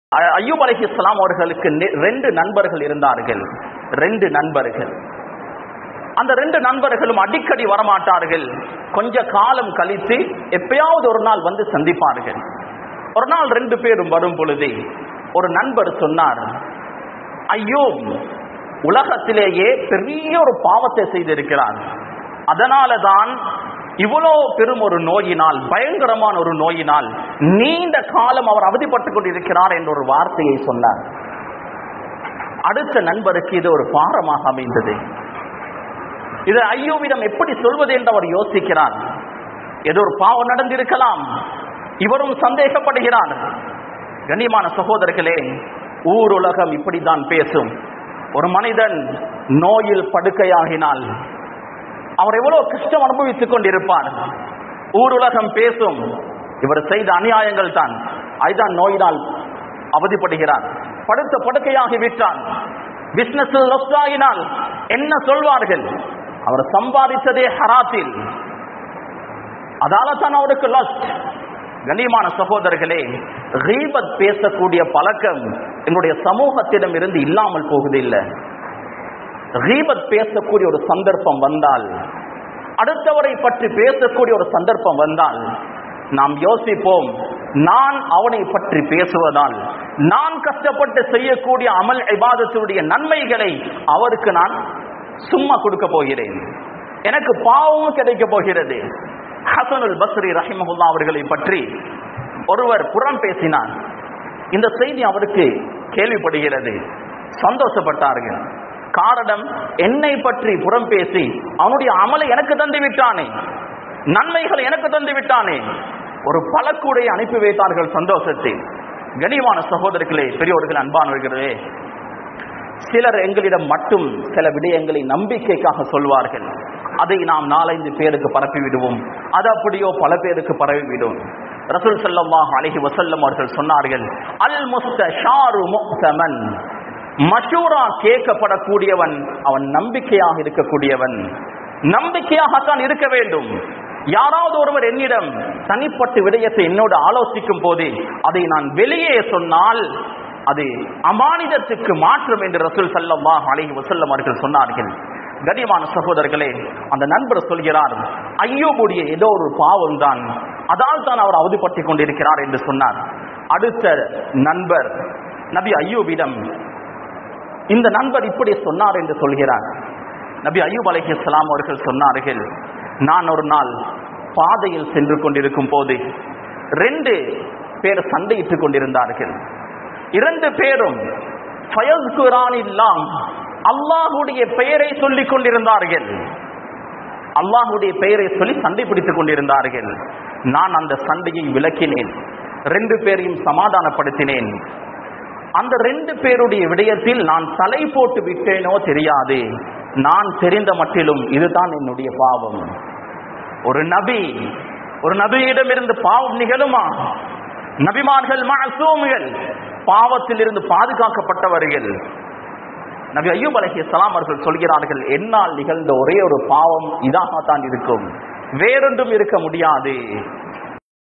அ- அய்யூப் அலைஹிஸ்ஸலாம் அவர்களுக்கு நெ- ரெண்டு நண்பர்கள் இருந்தார்கள் ரெண்டு நண்பர்கள் அந்த ரெண்டு நண்பர்களும் அடிக்கடி வரமாட்டார்கள் கொஞ்ச காலம் கழித்து எப்பயாவது ஒரு நாள் வந்து சந்திப்பார்கள் ஒரு நாள் ரெண்டு பேரும் வரும் பொழுது ஒரு நண்பர் சொன்னார் ஐயோ உலகத்திலேயே பெரிய ஒரு பாவத்தை செய்திருக்கிறார் அதனால தான் இவ்வளோ பெரும் ஒரு நோயினால் பயங்கரமான ஒரு நோயினால் நீண்ட காலம் அவர் அவதிப்பட்டுக் கொண்டிருக்கிறார் என்ற ஒரு வார்த்தையை சொன்னார் அடுத்த நண்பருக்கு இது ஒரு பாரமாக அமைந்தது இது ஐயோவிடம் எப்படி சொல்வது என்று அவர் யோசிக்கிறார் ஏதோ ஒரு பாவம் நடந்திருக்கலாம் இவரும் சந்தேகப்படுகிறார் கண்ணியமான சகோதரர்களே ஊர் உலகம் இப்படித்தான் பேசும் ஒரு மனிதன் நோயில் படுக்கையாகினால் அவர் எவ்வளவு கஷ்டம் அனுபவித்துக் கொண்டிருப்பார் ஊர் உலகம் பேசும் இவர் செய்த அநியாயங்கள் தான் அதுதான் நோயினால் அவதிப்படுகிறார் படுத்த படுக்கையாகி விட்டான் பிசினஸ் லொஸ் ஆகினால் என்ன சொல்வார்கள் அவர் சம்பாதித்ததே ஹராத்தில் அதால தான் அவருக்கு லாஸ்ட் கண்ணியமான சகோதரர்களே ரீபத் பேசக்கூடிய பழக்கம் எங்களுடைய சமூகத்திடம் இருந்து இல்லாமல் போகுதில்லை ரீபத் பேசக்கூடிய ஒரு சந்தர்ப்பம் வந்தால் அடுத்தவரை பற்றி பேசக்கூடிய ஒரு சந்தர்ப்பம் வந்தால் நாம் யோசிப்போம் நான் அவனை பற்றி பேசுவதால் நான் கஷ்டப்பட்டு செய்யக்கூடிய அமல் இபாதத்தினுடைய நன்மைகளை அவருக்கு நான் சும்மா கொடுக்க போகிறேன் எனக்கு பாவமும் கிடைக்க போகிறது ஹசனுல் பஸ்ரி ரஹிமஹுல்லா அவர்களை பற்றி ஒருவர் புறம் பேசினார் இந்த செய்தி அவருக்கு கேள்விப்படுகிறது சந்தோஷப்பட்டார்கள் காரணம் என்னை பற்றி புறம் பேசி அவனுடைய அமலை எனக்கு தந்து விட்டானே நன்மைகளை எனக்கு தந்து விட்டானே ஒரு பழக்கூடை அனுப்பி வைத்தார்கள் சந்தோஷத்தில் கனிவான சகோதரர்களே பெரியோர்கள் அன்பானவர்களே சிலர் எங்களிடம் மட்டும் சில விடயங்களை நம்பிக்கைக்காக சொல்வார்கள் அதை நாம் நாலைந்து பேருக்கு பரப்பி விடுவோம் அது அப்படியோ பல பேருக்கு பரவி விடும் ரசூல் ஸல்லல்லாஹு அலைஹி வஸல்லம் அவர்கள் சொன்னார்கள் அல் முஸ்தஷாரு முக்தமன் மஷூரா கேட்கப்படக்கூடியவன் அவன் நம்பிக்கையாக இருக்கக்கூடியவன் நம்பிக்கையாகத்தான் இருக்க வேண்டும் யாராவது ஒருவர் என்னிடம் தனிப்பட்ட விடயத்தை என்னோடு ஆலோசிக்கும் போது அதை நான் வெளியே சொன்னால் அது அமானிதத்துக்கு மாற்றம் என்று ரசூல் ஸல்லல்லாஹு அலைஹி வஸல்லம் அவர்கள் சொன்னார்கள் கனியமான சகோதரர்களே அந்த நண்பர் சொல்கிறார் ஐயோபுடைய ஏதோ ஒரு பாவம் தான் அதால் தான் அவர் அவதிப்பட்டுக் கொண்டிருக்கிறார் என்று சொன்னார் அடுத்த நண்பர் நபி ஐயூபிடம் இந்த நண்பர் இப்படி சொன்னார் என்று சொல்கிறார் நபி அய்யூப் அலைஹிஸ்ஸலாம் அவர்கள் சொன்னார்கள் நான் ஒரு நாள் பாதையில் சென்று கொண்டிருக்கும் போது ரெண்டு பேர் சண்டையிட்டுக் கொண்டிருந்தார்கள் இரண்டு பேரும் ஃபயஸ்குரானில்லாம் அல்லாஹுடைய பெயரை சொல்லிக் கொண்டிருந்தார்கள் அல்லாஹுடைய பெயரை சொல்லி சண்டை பிடித்துக் கொண்டிருந்தார்கள் நான் அந்த சண்டையை விளக்கினேன் ரெண்டு பேரையும் சமாதானப்படுத்தினேன் அந்த ரெண்டு பேருடைய விடயத்தில் நான் தலை போட்டு விட்டேனோ தெரியாது நான் தெரிந்த மட்டிலும் இதுதான் என்னுடைய பாவம் ஒரு நபி ஒரு நபியிடம் இருந்து பாவம் நிகழுமா நபிமார்கள் மாசூம்கள் பாவத்தில் இருந்து பாதுகாக்கப்பட்டவர்கள் நபி ஐயூப் அலைஹிஸ்ஸலாம் அவர்கள் சொல்கிறார்கள் என்னால் நிகழ்ந்த ஒரே ஒரு பாவம் இதாகத்தான் இருக்கும் வேறொன்றும் இருக்க முடியாது